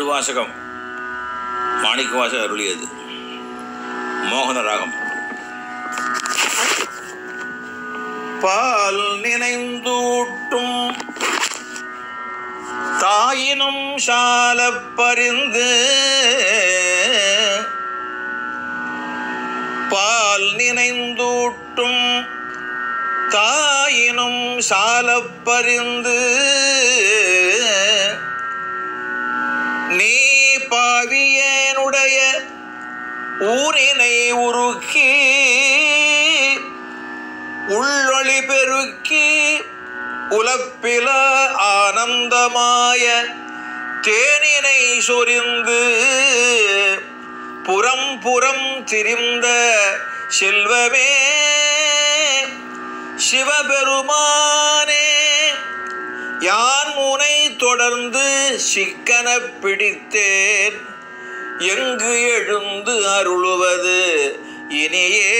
திருவாசகம் மாணிக்க வாசகர் அருளியது மோகன ராகம் பால் நினைந்தூட்டும் தாயினும் சாலப் பரிந்து பால் நினைந்தூட்டும் தாயினும் சாலப் பரிந்து நீ பாவியனுடைய ஊரினை உருக்கி உள்ளொளி பெருக்கி உலப்பில ஆனந்தமாய தேனினை சொரிந்து புறம் புறம் திரிந்த செல்வமே சிவபெருமானே யான் உனை தொடர்ந்து சிக்கன பிடித்தேன் எங்கு எழுந்து அருளுவது இனியே